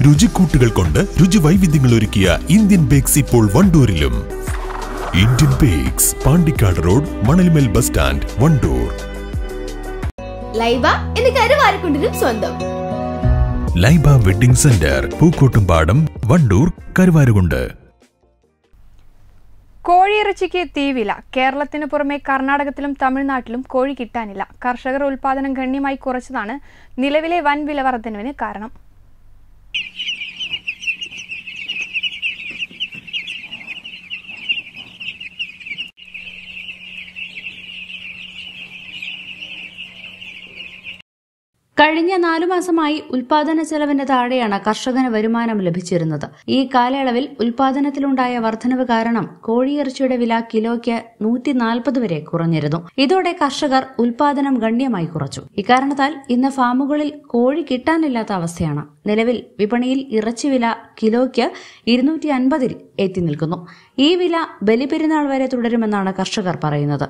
രുചിക്കൂട്ടുകൾ കൊണ്ട് രുചി വൈവിധ്യങ്ങൾ ഒരുക്കിയ ഇന്ത്യൻ ബേക്സ് ഇപ്പോൾ വണ്ടൂരിലും Indian bakes Pandikkad road Manalmel bus stand Wandoor Laiba എന്ന് കരുവാരക്കുണ്ടിനും സ്വന്തം ലൈബ വെഡിംഗ് സെന്റർ പൂക്കോട്ടുംപാടം വണ്ടൂർ കരുവാരുകുണ്ട് കോഴിയിറച്ചിക്ക് തീവില കേരളത്തിന് പുറമെ കർണാടകത്തിലും തമിഴ്നാട്ടിലും കോഴി കിട്ടാനില്ല കർഷകർ ഉൽപാദനം ഗണ്യമായി കുറച്ചതാണ് നിലവിലെ വൻ വില വർധനവിന് കാരണം കഴിഞ്ഞ നാലു മാസമായി ഉൽപാദന ചെലവിന് താഴെയാണ് കർഷകന് വരുമാനം ലഭിച്ചിരുന്നത് ഈ കാലയളവിൽ ഉൽപാദനത്തിലുണ്ടായ വർധനവ് കാരണം കോഴിയിറച്ചിയുടെ വില കിലോയ്ക്ക് നൂറ്റി നാൽപ്പത് വരെ കുറഞ്ഞിരുന്നു ഇതോടെ കർഷകർ ഉൽപാദനം ഗണ്യമായി കുറച്ചു ഇക്കാരണത്താൽ ഇന്ന് ഫാമുകളിൽ കോഴി കിട്ടാനില്ലാത്ത അവസ്ഥയാണ് നിലവിൽ വിപണിയിൽ ഇറച്ചി വില കിലോയ്ക്ക് ഇരുന്നൂറ്റി അൻപതിൽ എത്തി നിൽക്കുന്നു ഈ വില ബലിപെരുന്നാൾ വരെ തുടരുമെന്നാണ് കർഷകർ പറയുന്നത്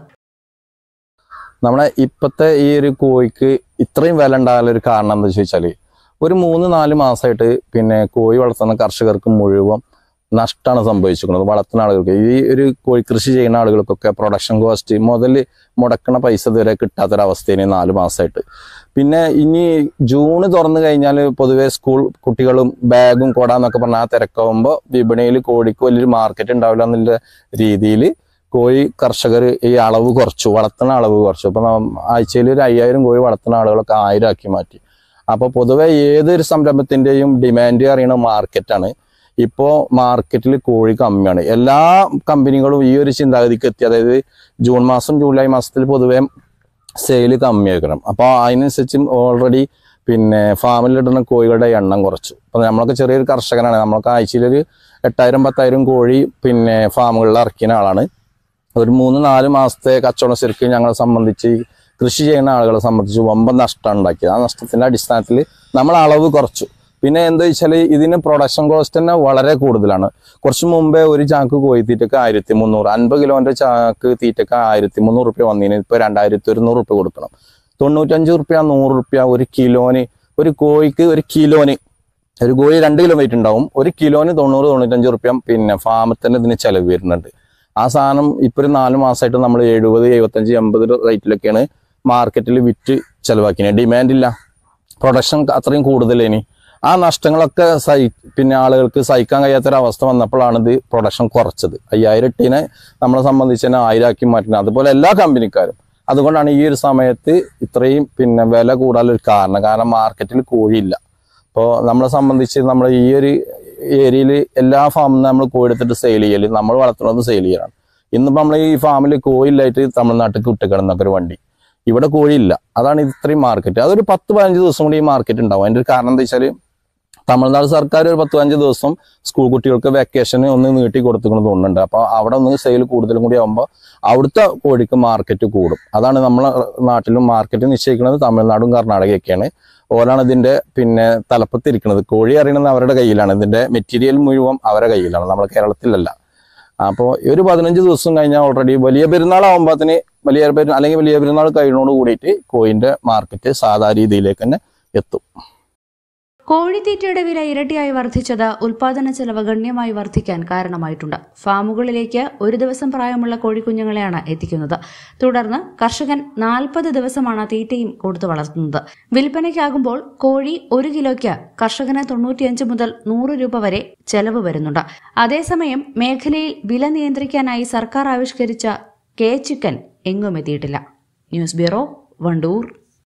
നമ്മളെ ഇപ്പോഴത്തെ ഈ ഒരു കോഴിക്ക് ഇത്രയും വില ഉണ്ടാകാനുള്ള ഒരു കാരണം എന്താ ചോദിച്ചാൽ ഒരു മൂന്ന് നാല് മാസമായിട്ട് പിന്നെ കോഴി വളർത്തുന്ന കർഷകർക്ക് മുഴുവൻ നഷ്ടമാണ് സംഭവിച്ചിരിക്കുന്നത് വളർത്തുന്ന ആളുകൾക്ക് ഈ ഒരു കോഴി കൃഷി ചെയ്യുന്ന ആളുകൾക്കൊക്കെ പ്രൊഡക്ഷൻ കോസ്റ്റ് മുതൽ മുടക്കണ പൈസ ഇതുവരെ കിട്ടാത്തൊരവസ്ഥയാണ് ഈ നാല് മാസമായിട്ട് പിന്നെ ഇനി ജൂണ് തുറന്നു കഴിഞ്ഞാൽ പൊതുവേ സ്കൂൾ കുട്ടികളും ബാഗും കൊടാന്നൊക്കെ പറഞ്ഞാൽ ആ തിരക്കാവുമ്പോൾ വിപണിയിൽ കോഴിക്ക് വലിയൊരു മാർക്കറ്റ് ഉണ്ടാവില്ല എന്നുള്ള രീതിയിൽ കോഴി കർഷകർ ഈ അളവ് കുറച്ചു വളർത്തുന്ന അളവ് കുറച്ചു അപ്പൊ ആഴ്ചയിൽ ഒരു അയ്യായിരം കോഴി വളർത്തുന്ന ആളുകളൊക്കെ ആയിരം ആക്കി മാറ്റി അപ്പൊ പൊതുവെ ഏതൊരു സംരംഭത്തിന്റെയും ഡിമാൻഡ് അറിയണ മാർക്കറ്റാണ് ഇപ്പോൾ മാർക്കറ്റിൽ കോഴി കമ്മിയാണ് എല്ലാ കമ്പനികളും ഈ ഒരു ചിന്താഗതിക്ക് എത്തി അതായത് ജൂൺ മാസം ജൂലൈ മാസത്തിൽ പൊതുവെ സെയിൽ കമ്മിയാക്കണം അപ്പോൾ അതിനനുസരിച്ച് ഓൾറെഡി പിന്നെ ഫാമിലിടുന്ന കോഴികളുടെ എണ്ണം കുറച്ചു അപ്പോൾ നമ്മളൊക്കെ ചെറിയൊരു കർഷകനാണ് നമ്മളൊക്കെ ആഴ്ചയിലൊരു എട്ടായിരം പത്തായിരം കോഴി പിന്നെ ഫാമുകളിൽ ഇറക്കിയ ആളാണ് ഒരു മൂന്ന് നാല് മാസത്തെ കച്ചവടം ശരിക്കും ഞങ്ങളെ സംബന്ധിച്ച് കൃഷി ചെയ്യുന്ന ആളുകളെ സംബന്ധിച്ച് വമ്പൻ നഷ്ടം ഉണ്ടാക്കിയത് ആ നഷ്ടത്തിന്റെ അടിസ്ഥാനത്തിൽ നമ്മൾ അളവ് കുറച്ചു പിന്നെ എന്താ വെച്ചാൽ ഇതിന് പ്രൊഡക്ഷൻ കോസ്റ്റ് തന്നെ വളരെ കൂടുതലാണ് കുറച്ച് മുമ്പേ ഒരു ചാക്ക് കോഴി തീറ്റക്ക് ആയിരത്തി മുന്നൂറ് അൻപത് കിലോന്റെ ചാക്ക് തീറ്റക്ക് ആയിരത്തി മുന്നൂറ് റുപ്യ വന്നതിന് ഇപ്പൊ രണ്ടായിരത്തി ഒരുന്നൂറ് റുപ്യ കൊടുക്കണം തൊണ്ണൂറ്റഞ്ച് റുപ്യ നൂറ് റുപ്യ ഒരു കിലോന് ഒരു കോഴിക്ക് ഒരു കിലോന് ഒരു കോഴി രണ്ട് കിലോ വെയിറ്റ് ഉണ്ടാവും ഒരു കിലോന് തൊണ്ണൂറ് തൊണ്ണൂറ്റഞ്ച് റുപ്യ പിന്നെ ഫാമിൽ തന്നെ ഇതിന് ചെലവ് വരുന്നുണ്ട് ആ സാധനം ഇപ്പൊ ഒരു നാല് മാസമായിട്ട് നമ്മൾ എഴുപത് എഴുപത്തഞ്ച് എൺപത് റേറ്റിലൊക്കെയാണ് മാർക്കറ്റിൽ വിറ്റ് ചെലവാക്കിയത് ഡിമാൻഡ് ഇല്ല പ്രൊഡക്ഷൻ അത്രയും കൂടുതലേനി ആ നഷ്ടങ്ങളൊക്കെ സഹി പിന്നെ ആളുകൾക്ക് സഹിക്കാൻ കഴിയാത്തൊരവസ്ഥ വന്നപ്പോഴാണ് ഇത് പ്രൊഡക്ഷൻ കുറച്ചത് അയ്യായിരം ഇട്ടിനെ നമ്മളെ സംബന്ധിച്ച് തന്നെ ആയിരമാക്കി മാറ്റുന്നത് അതുപോലെ എല്ലാ കമ്പനിക്കാരും അതുകൊണ്ടാണ് ഈ ഒരു സമയത്ത് ഇത്രയും പിന്നെ വില കൂടാനൊരു കാരണം കാരണം മാർക്കറ്റിൽ കോഴിയില്ല അപ്പോൾ നമ്മളെ സംബന്ധിച്ച് നമ്മൾ ഈ ഒരു ഏരിയയിൽ എല്ലാ ഫാമിൽ നിന്ന് നമ്മൾ കോഴി എടുത്തിട്ട് സെയിൽ ചെയ്യല് നമ്മൾ വളർത്തുന്നത് സെയിൽ ചെയ്യലാണ് ഇന്നിപ്പോൾ നമ്മൾ ഈ ഫാമിൽ കോഴിയില്ലായിട്ട് തമിഴ്നാട്ടിൽ വിട്ടുകിടന്നൊക്കെ ഒരു വണ്ടി ഇവിടെ കോഴിയില്ല അതാണ് ഇത്രയും മാർക്കറ്റ് അതൊരു പത്ത് പതിനഞ്ച് ദിവസം കൂടി ഈ മാർക്കറ്റ് ഉണ്ടാവും അതിന്റെ ഒരു കാരണം എന്താ വെച്ചാൽ തമിഴ്നാട് സർക്കാർ ഒരു പത്ത് പതിനഞ്ച് ദിവസം സ്കൂൾ കുട്ടികൾക്ക് വെക്കേഷന് ഒന്ന് നീട്ടി കൊടുത്തുകൊണ്ട് തോന്നുന്നുണ്ട് അപ്പോൾ അവിടെ ഒന്ന് സെയിൽ കൂടുതലും കൂടി ആകുമ്പോൾ അവിടുത്തെ കോഴിക്ക് മാർക്കറ്റ് കൂടും അതാണ് നമ്മളെ നാട്ടിലും മാർക്കറ്റ് നിശ്ചയിക്കുന്നത് തമിഴ്നാടും കർണാടകയൊക്കെയാണ് ഓരാണ് ഇതിന്റെ പിന്നെ തലപ്പത്തിരിക്കുന്നത് കോഴി അറിയണത് അവരുടെ കയ്യിലാണ് ഇതിന്റെ മെറ്റീരിയൽ മുഴുവൻ അവരുടെ കയ്യിലാണ് നമ്മുടെ കേരളത്തിലല്ല അപ്പോൾ ഒരു പതിനഞ്ച് ദിവസം കഴിഞ്ഞാൽ ഓൾറെഡി വലിയ പെരുന്നാളാകുമ്പോഴത്തിന് വലിയ പെരുന്നാൾ അല്ലെങ്കിൽ വലിയ പെരുന്നാൾ കഴിയുന്നതോട് കൂടിയിട്ട് കോഴിന്റെ മാർക്കറ്റ് സാധാ രീതിയിലേക്ക് തന്നെ എത്തും കോഴിത്തീറ്റയുടെ വില ഇരട്ടിയായി വർദ്ധിച്ചത് ഉൽപാദന ചെലവ് ഗണ്യമായി വർദ്ധിക്കാൻ കാരണമായിട്ടുണ്ട് ഫാമുകളിലേക്ക് ഒരു ദിവസം പ്രായമുള്ള കോഴിക്കുഞ്ഞുങ്ങളെയാണ് എത്തിക്കുന്നത് തുടർന്ന് കർഷകൻ നാൽപ്പത് ദിവസമാണ് തീറ്റയും കൊടുത്തു വളർത്തുന്നത് വിൽപ്പനയ്ക്കാകുമ്പോൾ കോഴി ഒരു കിലോയ്ക്ക് കർഷകന് തൊണ്ണൂറ്റിയഞ്ച് മുതൽ നൂറ് രൂപ വരെ ചെലവ് വരുന്നുണ്ട് അതേസമയം മേഖലയിൽ വില നിയന്ത്രിക്കാനായി സർക്കാർ ആവിഷ്കരിച്ച കെ ചിക്കൻ എങ്ങും എത്തിയിട്ടില്ല ന്യൂസ് ബ്യൂറോ വണ്ടൂർ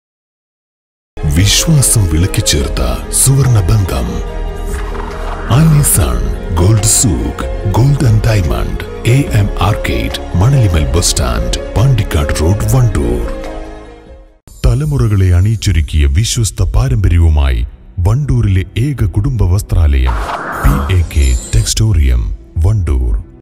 വിശ്വാസം വിളക്കിച്ചേർത്ത സുവർണ ബന്ധം Alison gold souk gold and diamond A M arcade Manalimal bus stand Pandikkad road Wandoor തലമുറകളെ അണിയിച്ചൊരുക്കിയ വിശ്വസ്ത പാരമ്പര്യവുമായി വണ്ടൂരിലെ ഏക കുടുംബ വസ്ത്രാലയം P A K textorium Wandoor